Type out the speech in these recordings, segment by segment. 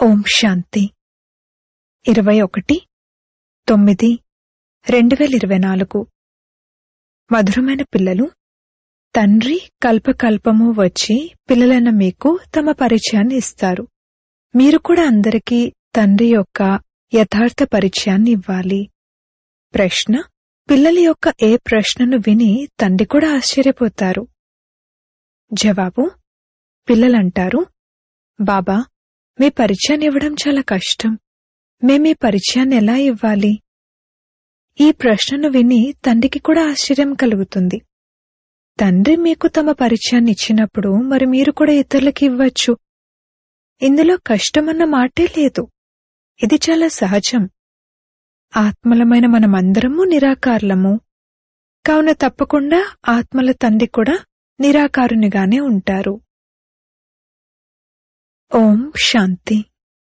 ఓం శాంతి ఇరవై ఒకటి తొమ్మిది రెండు వేల ఇరవై నాలుగు మధురమైన పిల్లలు తండ్రి కల్పకల్పము వచ్చి పిల్లలైన మీకు తమ పరిచయాన్ని ఇస్తారు మీరు కూడా అందరికీ తండ్రి యొక్క యథార్థ పరిచయాన్ని ఇవ్వాలి ప్రశ్న పిల్లల యొక్క ఏ ప్రశ్నను విని తండ్రి కూడా ఆశ్చర్యపోతారు జవాబు పిల్లలంటారు బాబా మీ పరిచయాన్ని ఇవ్వడం చాలా కష్టం మేమీ పరిచయాన్ని ఎలా ఇవ్వాలి ఈ ప్రశ్నను విని తండ్రికి కూడా ఆశ్చర్యం కలుగుతుంది తండ్రి మీకు తమ పరిచయాన్ని ఇచ్చినప్పుడు మరి మీరు కూడా ఇతరులకి ఇవ్వచ్చు ఇందులో కష్టమన్న మాటే లేదు ఇది చాలా సహజం ఆత్మలమైన మనమందరము నిరాకారులము కావున తప్పకుండా ఆత్మల తండ్రి కూడా నిరాకారునిగానే ఉంటారు ఓం శాంతి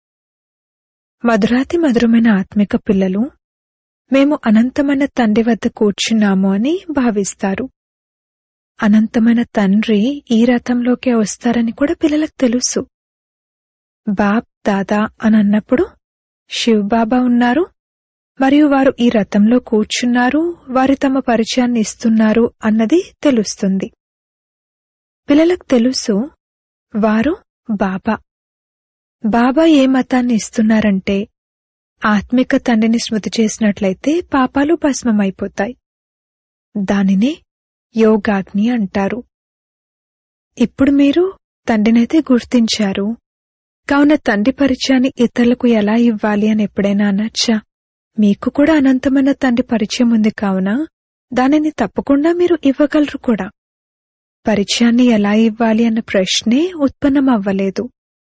మధురాతి మధురమైన ఆత్మిక పిల్లలు మేము అనంతమైన తండ్రి వద్ద కూర్చున్నాము అని భావిస్తారు అనంతమైన తండ్రి ఈ రథంలోకే వస్తారని కూడా పిల్లలకు తెలుసు బాబ్ దాదా అని అన్నప్పుడు శివ్ బాబా ఉన్నారు మరియు వారు ఈ రథంలో కూర్చున్నారు వారి తమ పరిచయాన్ని ఇస్తున్నారు అన్నది తెలుస్తుంది పిల్లలకు తెలుసు వారు బాబా బాబా ఏ మతాన్ని ఇస్తున్నారంటే ఆత్మిక తండ్రిని స్మృతి చేసినట్లయితే పాపాలు భస్మమైపోతాయి దానినే యోగాగ్ని అంటారు ఇప్పుడు మీరు తండ్రినైతే గుర్తించారు కావున తండ్రి పరిచయాన్ని ఇతరులకు ఎలా ఇవ్వాలి అని ఎప్పుడైనా అనొచ్చా మీకు కూడా అనంతమైన తండ్రి పరిచయం ఉంది కావున దానిని తప్పకుండా మీరు ఇవ్వగలరు కూడా పరిచయాన్ని ఎలా ఇవ్వాలి అన్న ప్రశ్నే ఉత్పన్నం అవ్వలేదు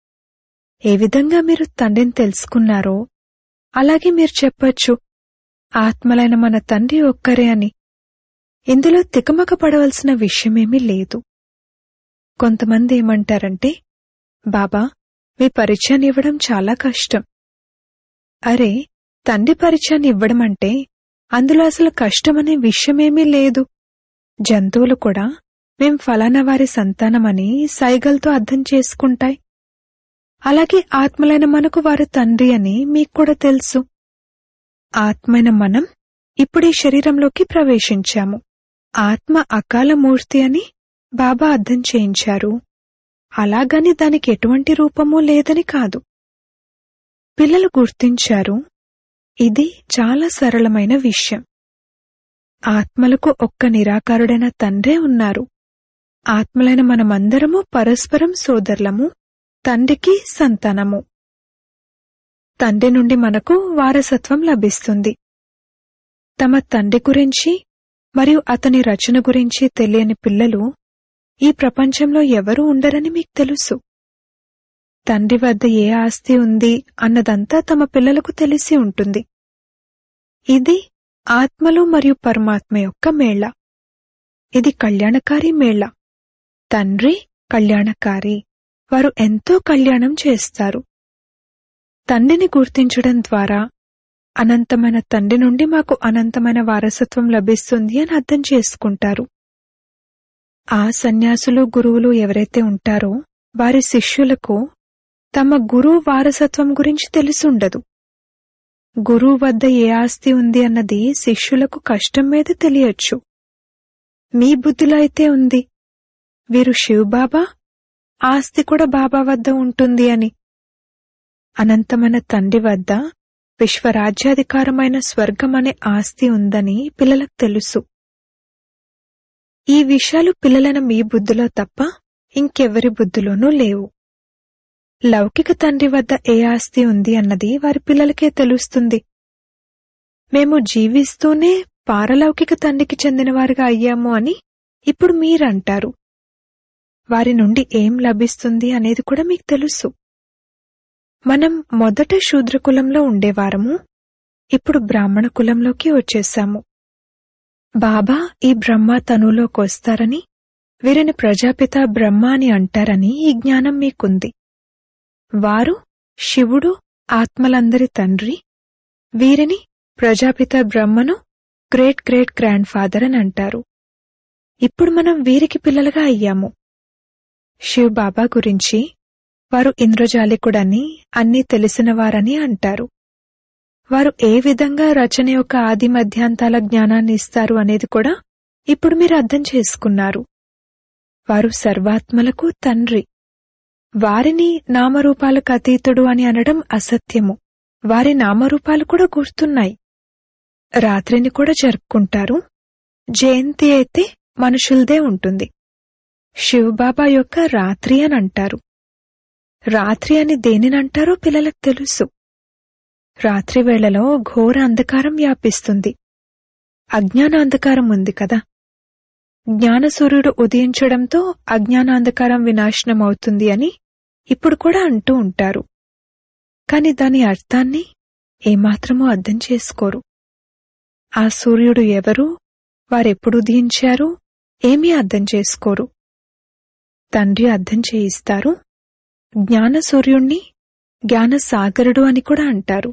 ఏ విధంగా మీరు తండ్రిని తెలుసుకున్నారో అలాగే మీరు చెప్పొచ్చు ఆత్మలైన మన తండ్రి ఒక్కరే అని ఇందులో తికమక పడవలసిన విషయమేమీ లేదు కొంతమంది ఏమంటారంటే బాబా మీ పరిచయాన్ని ఇవ్వడం చాలా కష్టం అరే తండ్రి పరిచయాన్ని ఇవ్వడం అంటే అందులో అసలు కష్టమనే విషయమేమీ లేదు జంతువులు కూడా మేం ఫలానా వారి సంతానమని సైగలతో అర్థం చేసుకుంటాయి అలాగే ఆత్మలైన మనకు వారి తండ్రి అని మీకు కూడా తెలుసు ఆత్మైన మనం ఇప్పుడు ఈ శరీరంలోకి ప్రవేశించాము ఆత్మ అకాల మూర్తి అని బాబా అర్థం చేయించారు అలాగని దానికి ఎటువంటి రూపమూ లేదని కాదు పిల్లలు గుర్తించారు ఇది చాలా సరళమైన విషయం ఆత్మలకు ఒక్క నిరాకారుడైన తండ్రే ఉన్నారు ఆత్మలైన మనమందరము పరస్పరం సోదరులము తండ్రికి సంతానము తండ్రి నుండి మనకు వారసత్వం లభిస్తుంది తమ తండ్రి గురించి మరియు అతని రచన గురించి తెలియని పిల్లలు ఈ ప్రపంచంలో ఎవరూ ఉండరని మీకు తెలుసు తండ్రి వద్ద ఏ ఆస్తి ఉంది అన్నదంతా తమ పిల్లలకు తెలిసి ఉంటుంది ఇది ఆత్మలు మరియు పరమాత్మ యొక్క మేళ ఇది కళ్యాణకారి మేళ తండ్రి కళ్యాణకారి వారు ఎంతో కళ్యాణం చేస్తారు తండ్రిని గుర్తించడం ద్వారా అనంతమైన తండ్రి నుండి మాకు అనంతమైన వారసత్వం లభిస్తుంది అని అర్థం చేసుకుంటారు ఆ సన్యాసులు గురువులు ఎవరైతే ఉంటారో వారి శిష్యులకు తమ గురువు వారసత్వం గురించి తెలిసుండదు గురువు వద్ద ఏ ఆస్తి ఉంది అన్నది శిష్యులకు కష్టం మీద తెలియచ్చు మీ బుద్ధిలో అయితే ఉంది వీరు శివబాబా ఆస్తి కూడా బాబా వద్ద ఉంటుంది అని అనంతమైన తండ్రి వద్ద విశ్వరాజ్యాధికారమైన స్వర్గం అనే ఆస్తి ఉందని పిల్లలకు తెలుసు ఈ విషయాలు పిల్లలైన మీ బుద్ధిలో తప్ప ఇంకెవరి బుద్ధిలోనూ లేవు లౌకిక తండ్రి వద్ద ఏ ఆస్తి ఉంది అన్నది వారి పిల్లలకే తెలుస్తుంది మేము జీవిస్తూనే పారలౌకిక తండ్రికి చెందినవారుగా అయ్యాము అని ఇప్పుడు మీరంటారు వారి నుండి ఏం లభిస్తుంది అనేది కూడా మీకు తెలుసు మనం మొదట శూద్ర కులంలో ఉండేవారము ఇప్పుడు బ్రాహ్మణ కులంలోకి వచ్చేశాము బాబా ఈ బ్రహ్మ తనులోకి వస్తారని వీరిని ప్రజాపిత బ్రహ్మ అని అంటారని ఈ జ్ఞానం మీకుంది వారు శివుడు ఆత్మలందరి తండ్రి వీరిని ప్రజాపిత బ్రహ్మను గ్రేట్ గ్రేట్ గ్రాండ్ ఫాదర్ అని అంటారు ఇప్పుడు మనం వీరికి పిల్లలుగా అయ్యాము శివ్ బాబా గురించి వారు ఇంద్రజాలికుడని అన్నీ తెలిసినవారని అంటారు వారు ఏ విధంగా రచన యొక్క ఆది మధ్యాంతాల జ్ఞానాన్ని ఇస్తారు అనేది కూడా ఇప్పుడు మీరు అర్థం చేసుకున్నారు వారు సర్వాత్మలకు తండ్రి వారిని నామరూపాలకు అతీతుడు అని అనడం అసత్యము వారి నామరూపాలు కూడా గుర్తున్నాయి రాత్రిని కూడా జరుపుకుంటారు జయంతి అయితే మనుషులదే ఉంటుంది శివబాబా యొక్క రాత్రి అని అంటారు రాత్రి అని దేనినంటారో పిల్లలకు తెలుసు రాత్రి వేళలో ఘోర అంధకారం వ్యాపిస్తుంది అజ్ఞాన అంధకారం ఉంది కదా జ్ఞానసూర్యుడు ఉదయించడంతో అజ్ఞానాంధకారం వినాశనం అవుతుంది అని ఇప్పుడు కూడా అంటూ ఉంటారు కాని దాని అర్థాన్ని ఏమాత్రమూ అర్థం చేసుకోరు ఆ సూర్యుడు ఎవరు వారెప్పుడు ఉదయించారు ఏమీ అర్థం చేసుకోరు తండ్రి అర్థం చేయిస్తారు జ్ఞాన సూర్యుణ్ణి జ్ఞానసాగరుడు అని కూడా అంటారు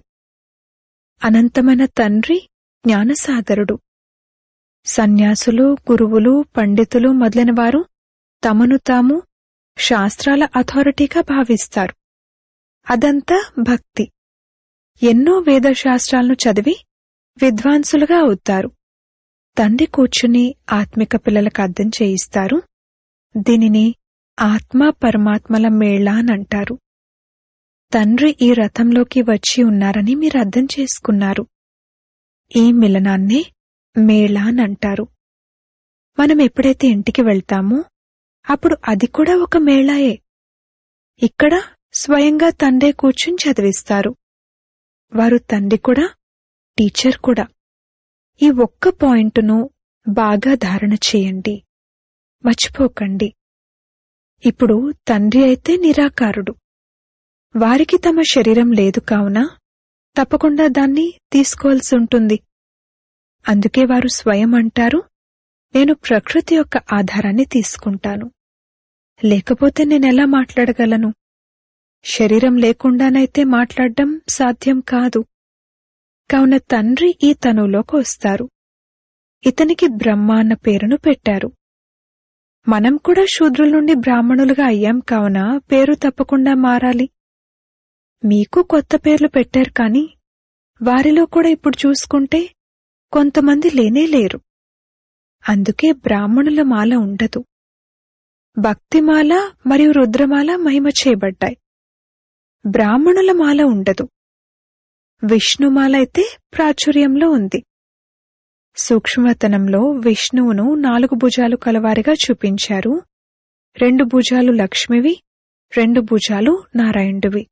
అనంతమైన తండ్రి జ్ఞానసాగరుడు సన్యాసులు గురువులు పండితులు మొదలైన వారు తమను తాము శాస్త్రాల అథారిటీగా భావిస్తారు అదంతా భక్తి ఎన్నో వేదశాస్త్రాలను చదివి విద్వాంసులుగా అవుతారు తండ్రి కూర్చుని ఆత్మిక పిల్లలకు అర్థం చేయిస్తారు దీనిని ఆత్మ పరమాత్మల మేళ అనంటారు తండ్రి ఈ రథంలోకి వచ్చి ఉన్నారని మీరు అర్థం చేసుకున్నారు ఈ మిలనాన్నే మేళా అంటారు మనం ఎప్పుడైతే ఇంటికి వెళ్తామో అప్పుడు అది కూడా ఒక మేళాయే ఇక్కడ స్వయంగా తండ్రే కూర్చుని చదివిస్తారు వారు తండ్రి కూడా టీచర్ కూడా ఈ ఒక్క పాయింట్ను బాగా ధారణ చేయండి మర్చిపోకండి ఇప్పుడు తండ్రి అయితే నిరాకారుడు వారికి తమ శరీరం లేదు కావున తప్పకుండా దాన్ని తీసుకోవాల్సి ఉంటుంది అందుకే వారు స్వయం అంటారు నేను ప్రకృతి యొక్క ఆధారాన్ని తీసుకుంటాను లేకపోతే నేనెలా మాట్లాడగలను శరీరం లేకుండానైతే మాట్లాడడం సాధ్యం కాదు కావున తండ్రి ఈ తనువులోకి వస్తారు ఇతనికి బ్రహ్మ అన్న పేరును పెట్టారు మనం కూడా శూద్రుల నుండి బ్రాహ్మణులుగా అయ్యాం కావున పేరు తప్పకుండా మారాలి మీకు కొత్త పేర్లు పెట్టారు కాని వారిలో కూడా ఇప్పుడు చూసుకుంటే కొంతమంది లేనే లేరు అందుకే బ్రాహ్మణుల మాల ఉండదు భక్తిమాల మరియు రుద్రమాల మహిమ చేయబడ్డాయి బ్రాహ్మణుల మాల ఉండదు విష్ణుమాల అయితే ప్రాచుర్యంలో ఉంది సూక్ష్మతనంలో విష్ణువును నాలుగు భుజాలు కలవారిగా చూపించారు రెండు భుజాలు లక్ష్మివి రెండు భుజాలు నారాయణుడివి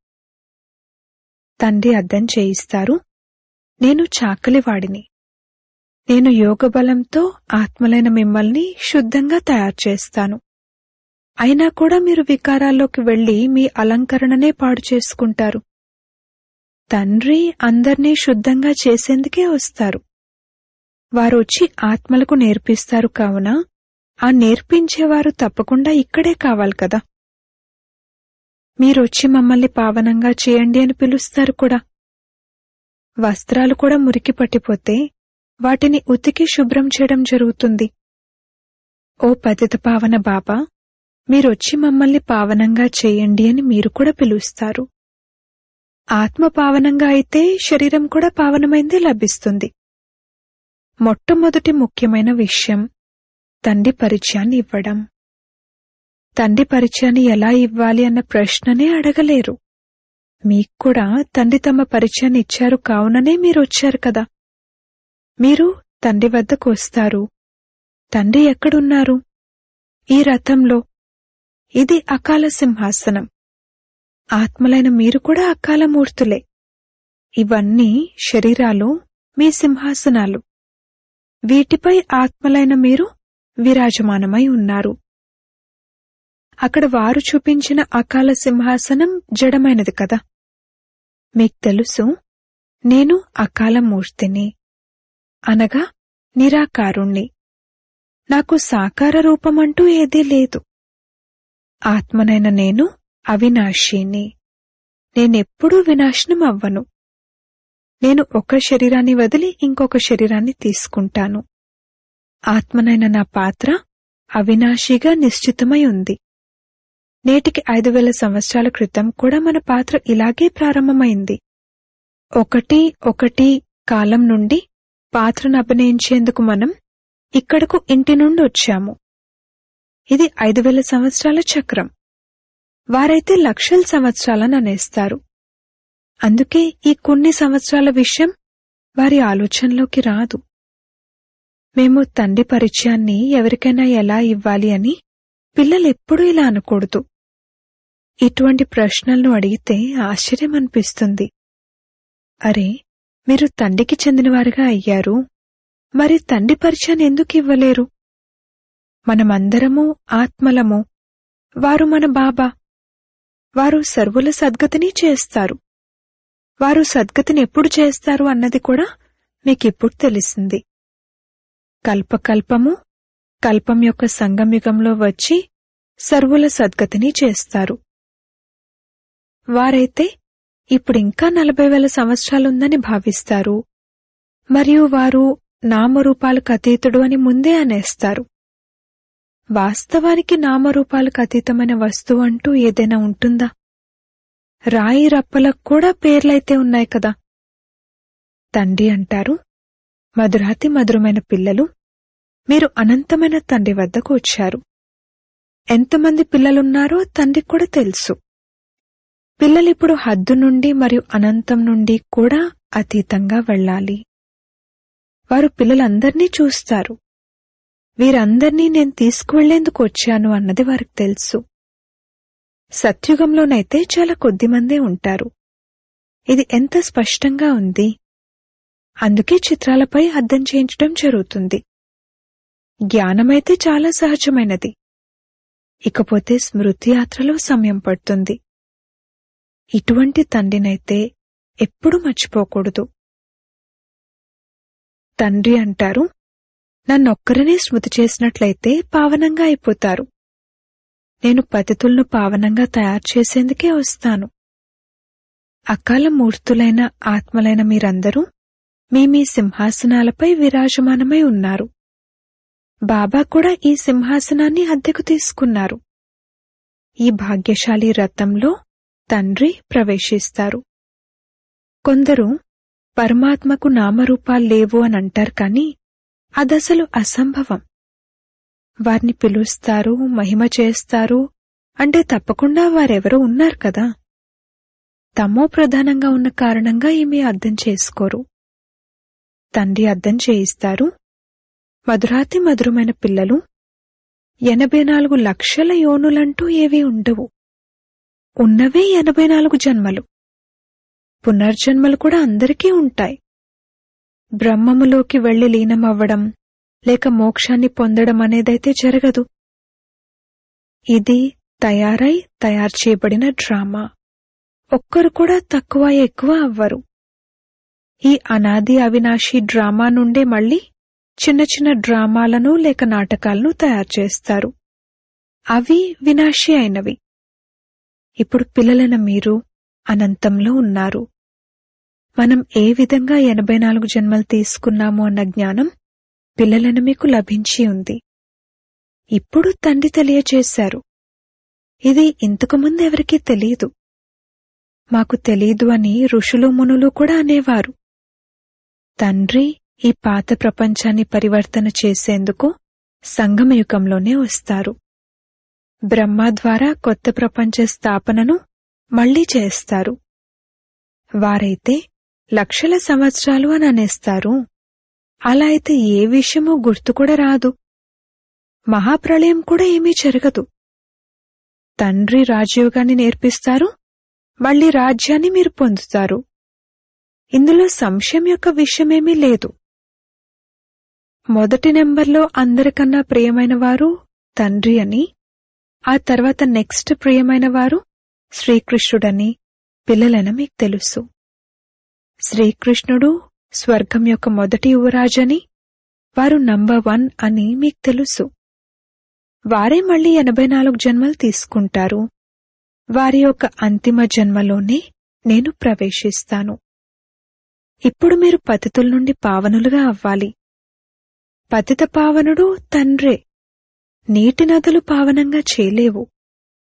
తండ్రి అర్థం చేయిస్తారు నేను చాకలివాడిని నేను యోగబలంతో ఆత్మలైన మిమ్మల్ని శుద్ధంగా తయారు చేస్తాను అయినా కూడా మీరు వికారాల్లోకి వెళ్లి మీ అలంకరణనే పాడు చేసుకుంటారు తండ్రి అందర్నీ శుద్ధంగా చేసేందుకే వస్తారు వారొచ్చి ఆత్మలకు నేర్పిస్తారు కావున ఆ నేర్పించేవారు తప్పకుండా ఇక్కడే కావాలి కదా మీరొచ్చి మమ్మల్ని పావనంగా చేయండి అని పిలుస్తారు కూడా వస్త్రాలు కూడా మురికి పట్టిపోతే వాటిని ఉతికి శుభ్రం చేయడం జరుగుతుంది ఓ పతిత పావన బాబా మీరొచ్చి మమ్మల్ని పావనంగా చేయండి అని మీరు కూడా పిలుస్తారు ఆత్మ పావనంగా అయితే శరీరం కూడా పావనమైందే లభిస్తుంది మొట్టమొదటి ముఖ్యమైన విషయం తండ్రి పరిచయాన్ని ఇవ్వడం తండ్రి పరిచయాన్ని ఎలా ఇవ్వాలి అన్న ప్రశ్ననే అడగలేరు మీకు కూడా తండ్రి తమ పరిచయాన్ని ఇచ్చారు కావుననే మీరు వచ్చారు కదా మీరు తండ్రి వద్దకు వస్తారు తండ్రి ఎక్కడున్నారు ఈ రథంలో ఇది అకాల సింహాసనం ఆత్మలైన మీరు కూడా అకాల మూర్తులే ఇవన్నీ శరీరాలు మీ సింహాసనాలు వీటిపై ఆత్మలైన మీరు విరాజమానమై ఉన్నారు అక్కడ వారు చూపించిన అకాల సింహాసనం జడమైనది కదా మీకు తెలుసు నేను అకాల మూర్తిని అనగా నిరాకారుణ్ణి నాకు సాకార రూపమంటూ ఏదీ లేదు ఆత్మనైన నేను అవినాశిని నేనెప్పుడూ వినాశనం అవ్వను నేను ఒక శరీరాన్ని వదిలి ఇంకొక శరీరాన్ని తీసుకుంటాను ఆత్మనైన నా పాత్ర అవినాశిగా నిశ్చితమై ఉంది నేటికి ఐదు వేల సంవత్సరాల క్రితం కూడా మన పాత్ర ఇలాగే ప్రారంభమైంది ఒకటి ఒకటి కాలం నుండి పాత్రను అభినయించేందుకు మనం ఇక్కడకు ఇంటి నుండి వచ్చాము ఇది ఐదు వేల సంవత్సరాల చక్రం వారైతే లక్షల సంవత్సరాలను అనేస్తారు అందుకే ఈ కొన్ని సంవత్సరాల విషయం వారి ఆలోచనలోకి రాదు మేము తండ్రి పరిచయాన్ని ఎవరికైనా ఎలా ఇవ్వాలి అని పిల్లలు ఎప్పుడూ ఇలా అనకూడదు ఇటువంటి ప్రశ్నలను అడిగితే ఆశ్చర్యం అనిపిస్తుంది అరే మీరు తండ్రికి చెందినవారుగా అయ్యారు మరి తండ్రి పరిచయాన్ని ఎందుకు ఇవ్వలేరు మనమందరము ఆత్మలము వారు మన బాబా వారు సర్వుల సద్గతిని చేస్తారు వారు సద్గతిని ఎప్పుడు చేస్తారు అన్నది కూడా మీకిప్పుడు తెలిసింది కల్పకల్పము కల్పం యొక్క సంగమయుగంలో వచ్చి సర్వుల సద్గతిని చేస్తారు వారైతే ఇప్పుడింకా నలభై వేల సంవత్సరాలుందని భావిస్తారు మరియు వారు నామరూపాలకు అతీతుడు అని ముందే అనేస్తారు వాస్తవానికి నామరూపాలకు అతీతమైన వస్తువు అంటూ ఏదైనా ఉంటుందా రాయి రప్పలకు కూడా పేర్లైతే ఉన్నాయి కదా తండ్రి అంటారు మధురాతి మధురమైన పిల్లలు మీరు అనంతమైన తండ్రి వద్దకు వచ్చారు ఎంతమంది పిల్లలున్నారో తండ్రికి కూడా తెలుసు పిల్లలిప్పుడు హద్దు నుండి మరియు అనంతం నుండి కూడా అతీతంగా వెళ్ళాలి వారు పిల్లలందర్నీ చూస్తారు వీరందర్నీ నేను తీసుకువెళ్లేందుకు వచ్చాను అన్నది వారికి తెలుసు సత్యుగంలోనైతే చాలా కొద్దిమందే ఉంటారు ఇది ఎంత స్పష్టంగా ఉంది అందుకే చిత్రాలపై అద్దం చేయించడం జరుగుతుంది జ్ఞానమైతే చాలా సహజమైనది ఇకపోతే స్మృతి యాత్రలో సమయం పడుతుంది ఇటువంటి తండ్రినైతే ఎప్పుడూ మర్చిపోకూడదు తండ్రి అంటారు నన్నొక్కరినే స్మృతి చేసినట్లయితే పావనంగా అయిపోతారు నేను పతితులను పావనంగా తయారు చేసేందుకే వస్తాను అకాల మూర్తులైన ఆత్మలైన మీరందరూ మీ మీ సింహాసనాలపై విరాజమానమై ఉన్నారు బాబా కూడా ఈ సింహాసనాన్ని అద్దెకు తీసుకున్నారు ఈ భాగ్యశాలి రథంలో తండ్రి ప్రవేశిస్తారు కొందరు పరమాత్మకు నామరూపాలు లేవు అని అంటారు కాని అదసలు అసంభవం వారిని పిలుస్తారు మహిమ చేస్తారు అంటే తప్పకుండా వారెవరో ఉన్నారు కదా తమో ప్రధానంగా ఉన్న కారణంగా ఏమీ అర్థం చేసుకోరు తండ్రి అర్థం చేయిస్తారు మధురాతి మధురమైన పిల్లలు ఎనభై నాలుగు లక్షల యోనులంటూ ఏవీ ఉండవు ఉన్నవే ఎనభై నాలుగు జన్మలు పునర్జన్మలు కూడా అందరికీ ఉంటాయి బ్రహ్మములోకి వెళ్లి లీనమవ్వడం లేక మోక్షాన్ని పొందడం అనేదైతే జరగదు ఇది తయారై తయారు చేయబడిన డ్రామా ఒక్కరు కూడా తక్కువ ఎక్కువ అవ్వరు ఈ అనాది అవినాశి డ్రామా నుండే మళ్ళీ చిన్న చిన్న డ్రామాలను లేక నాటకాలను తయారు చేస్తారు అవి వినాశి అయినవి ఇప్పుడు పిల్లలైన మీరు అనంతంలో ఉన్నారు మనం ఏ విధంగా ఎనభై నాలుగు జన్మలు తీసుకున్నాము అన్న జ్ఞానం పిల్లలను మీకు లభించి ఉంది ఇప్పుడు తండ్రి తెలియచేశారు ఇది ఇంతకుముందు ఎవరికీ తెలియదు మాకు తెలీదు అని ఋషులు మునులు కూడా అనేవారు తండ్రి ఈ పాత ప్రపంచాన్ని పరివర్తన చేసేందుకు సంగమయుగంలోనే వస్తారు బ్రహ్మ ద్వారా కొత్త ప్రపంచ స్థాపనను మళ్లీ చేస్తారు వారైతే లక్షల సంవత్సరాలు అని అనేస్తారు అలా అయితే ఏ విషయమూ గుర్తు కూడా రాదు మహాప్రళయం కూడా ఏమీ జరగదు తండ్రి రాజయోగాన్ని నేర్పిస్తారు మళ్లీ రాజ్యాన్ని మీరు పొందుతారు ఇందులో సంశయం యొక్క విషయమేమీ లేదు మొదటి నెంబర్లో అందరికన్నా ప్రియమైన వారు తండ్రి అని ఆ తర్వాత నెక్స్ట్ ప్రియమైన వారు శ్రీకృష్ణుడని పిల్లలని మీకు తెలుసు శ్రీకృష్ణుడు స్వర్గం యొక్క మొదటి యువరాజని వారు నంబర్ వన్ అని మీకు తెలుసు వారే మళ్లీ ఎనభై నాలుగు జన్మలు తీసుకుంటారు వారి యొక్క అంతిమ జన్మలోనే నేను ప్రవేశిస్తాను ఇప్పుడు మీరు పతితుల నుండి పావనులుగా అవ్వాలి పతిత పావనుడు తండ్రే నీటి నదులు పావనంగా చేయలేవు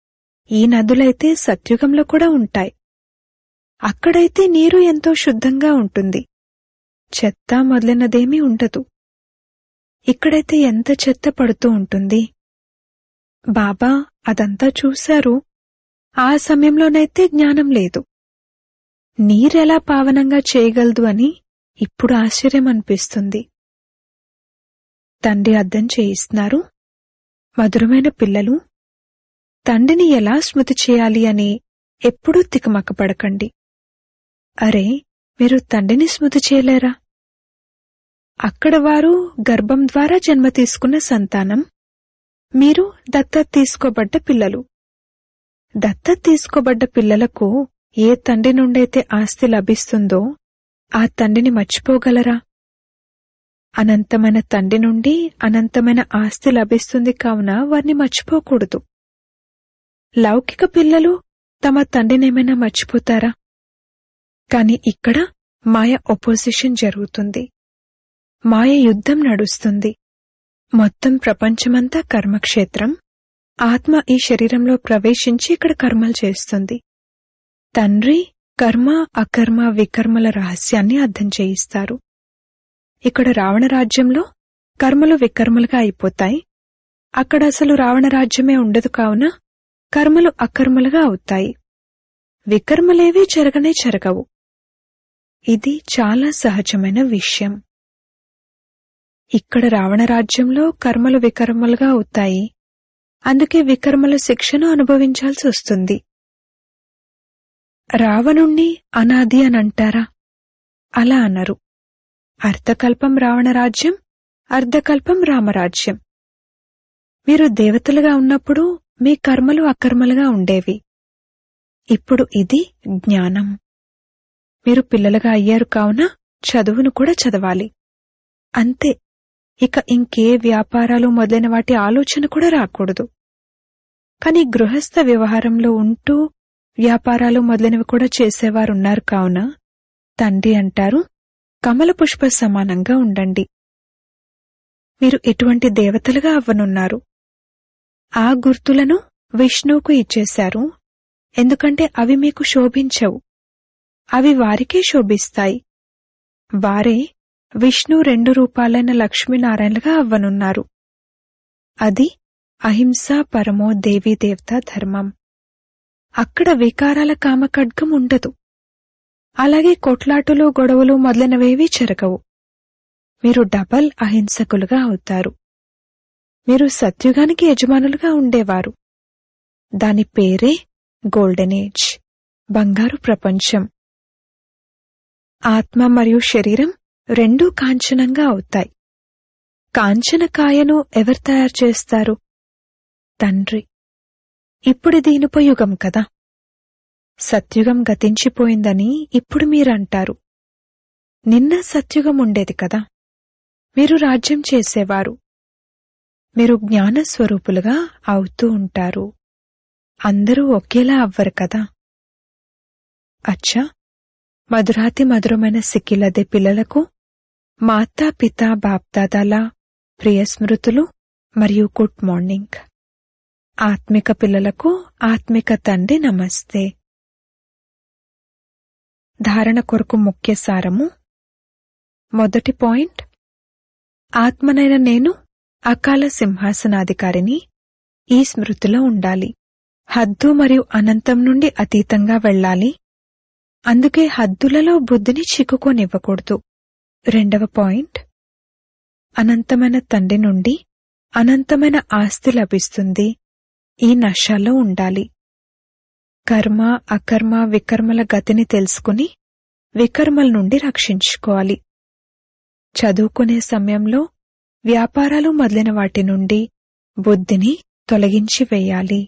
ఈ నదులైతే సత్యుగంలో కూడా ఉంటాయి అక్కడైతే నీరు ఎంతో శుద్ధంగా ఉంటుంది చెత్త మొదలైనదేమీ ఉండదు ఇక్కడైతే ఎంత చెత్త పడుతూ ఉంటుంది బాబా అదంతా చూశారు ఆ సమయంలోనైతే జ్ఞానం లేదు నీరెలా పావనంగా చేయగలదు అని ఇప్పుడు ఆశ్చర్యం అనిపిస్తుంది తండ్రి అర్థం చేయిస్తున్నారు మధురమైన పిల్లలు తండ్రిని ఎలా స్మృతి చేయాలి అని ఎప్పుడూ తికమకపడకండి అరే మీరు తండ్రిని స్మృతి చేయలేరా అక్కడ వారు గర్భం ద్వారా జన్మ తీసుకున్న సంతానం మీరు దత్తత తీసుకోబడ్డ పిల్లలు దత్తత తీసుకోబడ్డ పిల్లలకు ఏ తండ్రి నుండైతే ఆస్తి లభిస్తుందో ఆ తండ్రిని మర్చిపోగలరా అనంతమైన తండ్రి నుండి అనంతమైన ఆస్తి లభిస్తుంది కావున వారిని మర్చిపోకూడదు లౌకిక పిల్లలు తమ తండ్రినేమైనా మర్చిపోతారా కాని ఇక్కడ మాయ ఒపోజిషన్ జరుగుతుంది మాయ యుద్ధం నడుస్తుంది మొత్తం ప్రపంచమంతా కర్మక్షేత్రం ఆత్మ ఈ శరీరంలో ప్రవేశించి ఇక్కడ కర్మలు చేస్తుంది తండ్రి కర్మ అకర్మ వికర్మల రహస్యాన్ని అర్థం చేయిస్తారు ఇక్కడ రావణ రాజ్యంలో కర్మలు వికర్మలుగా అయిపోతాయి అక్కడ అసలు రావణ రాజ్యమే ఉండదు కావున కర్మలు అకర్మలుగా అవుతాయి వికర్మలేవీ జరగనే జరగవు ఇది చాలా సహజమైన విషయం ఇక్కడ రావణ రాజ్యంలో కర్మలు వికర్మలుగా అవుతాయి అందుకే వికర్మల శిక్షను అనుభవించాల్సి వస్తుంది రావణుణ్ణి అనాది అని అంటారా అలా అనరు అర్ధకల్పం రావణ రాజ్యం అర్ధకల్పం రామరాజ్యం మీరు దేవతలుగా ఉన్నప్పుడు మీ కర్మలు అకర్మలుగా ఉండేవి ఇప్పుడు ఇది జ్ఞానం మీరు పిల్లలుగా అయ్యారు కావున చదువును కూడా చదవాలి అంతే ఇక ఇంకే వ్యాపారాలు మొదలైన వాటి ఆలోచన కూడా రాకూడదు కాని గృహస్థ వ్యవహారంలో ఉంటూ వ్యాపారాలు మొదలైనవి కూడా చేసేవారున్నారు కావున తండ్రి అంటారు కమల పుష్ప సమానంగా ఉండండి మీరు ఎటువంటి దేవతలుగా అవ్వనున్నారు ఆ గుర్తులను విష్ణువుకు ఇచ్చేశారు ఎందుకంటే అవి మీకు శోభించవు అవి వారికే శోభిస్తాయి వారే విష్ణు రెండు రూపాలైన లక్ష్మీనారాయణలుగా అవ్వనున్నారు అది అహింస పరమో దేవీ దేవత ధర్మం అక్కడ వికారాల కామఖడ్గం ఉండదు అలాగే కొట్లాటులు గొడవలు మొదలైనవేవీ జరగవు మీరు డబల్ అహింసకులుగా అవుతారు మీరు సత్యుగానికి యజమానులుగా ఉండేవారు దాని పేరే గోల్డెన్ ఏజ్ బంగారు ప్రపంచం ఆత్మ మరియు శరీరం రెండూ కాంచనంగా అవుతాయి కాంచనకాయను ఎవరు తయారు చేస్తారు తండ్రి ఇప్పుడు దీనుపయుగం కదా సత్యుగం గతించిపోయిందని ఇప్పుడు మీరంటారు నిన్న సత్యుగం ఉండేది కదా మీరు రాజ్యం చేసేవారు మీరు జ్ఞాన స్వరూపులుగా అవుతూ ఉంటారు అందరూ ఒకేలా అవ్వరు కదా అచ్చా మధురాతి మధురమైన సిక్కిలదే పిల్లలకు మాతా పితా బాప్దాదాల ప్రియ స్మృతులు మరియు గుడ్ మార్నింగ్ ఆత్మిక పిల్లలకు ఆత్మిక తండ్రి నమస్తే ధారణ కొరకు ముఖ్య సారము మొదటి పాయింట్ ఆత్మనైన నేను అకాల సింహాసనాధికారిని ఈ స్మృతిలో ఉండాలి హద్దు మరియు అనంతం నుండి అతీతంగా వెళ్ళాలి అందుకే హద్దులలో బుద్ధిని చిక్కుకోనివ్వకూడదు రెండవ పాయింట్ అనంతమైన తండ్రి నుండి అనంతమైన ఆస్తి లభిస్తుంది ఈ నశాలో ఉండాలి కర్మ అకర్మ వికర్మల గతిని తెలుసుకుని వికర్మల నుండి రక్షించుకోవాలి చదువుకునే సమయంలో వ్యాపారాలు మొదలైన వాటి నుండి బుద్ధిని తొలగించి వేయాలి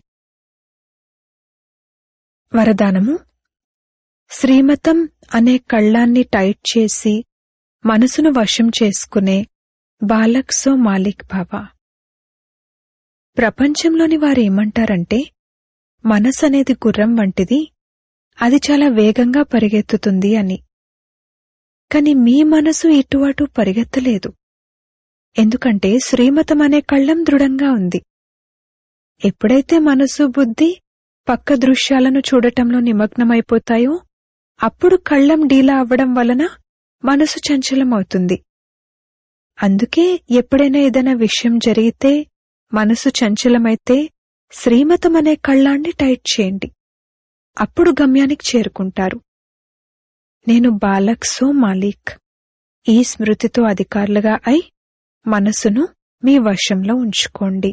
వరదానము శ్రీమతం అనే కళ్ళాన్ని టైట్ చేసి మనసును వశం చేసుకునే బాలక్ సో మాలిక్ భవ ప్రపంచంలోని వారేమంటారంటే మనసు అనేది గుర్రం వంటిది అది చాలా వేగంగా పరిగెత్తుతుంది అని కాని మీ మనసు ఇటు అటు పరిగెత్తలేదు ఎందుకంటే శ్రీమతం అనే కళ్ళం దృఢంగా ఉంది ఎప్పుడైతే మనసు బుద్ధి పక్క దృశ్యాలను చూడటంలో నిమగ్నమైపోతాయో అప్పుడు కళ్ళం డీలా అవ్వడం వలన మనసు చంచలమవుతుంది అందుకే ఎప్పుడైనా ఏదైనా విషయం జరిగితే మనసు చంచలమైతే శ్రీమతం అనే కళ్ళాన్ని టైట్ చేయండి అప్పుడు గమ్యానికి చేరుకుంటారు నేను బాలక్ సో మాలిక్ ఈ స్మృతితో అధికారులుగా అయి మనసును మీ వశంలో ఉంచుకోండి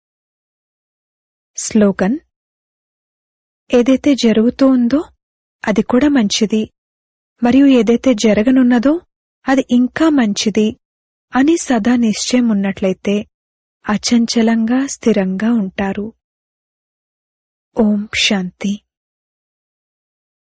స్లోగన్ ఏదైతే జరుగుతూ ఉందో అది కూడా మంచిది మరియు ఏదైతే జరగనున్నదో అది ఇంకా మంచిది అని సదా నిశ్చయం ఉన్నట్లయితే అచంచలంగా స్థిరంగా ఉంటారు ఓం శాంతి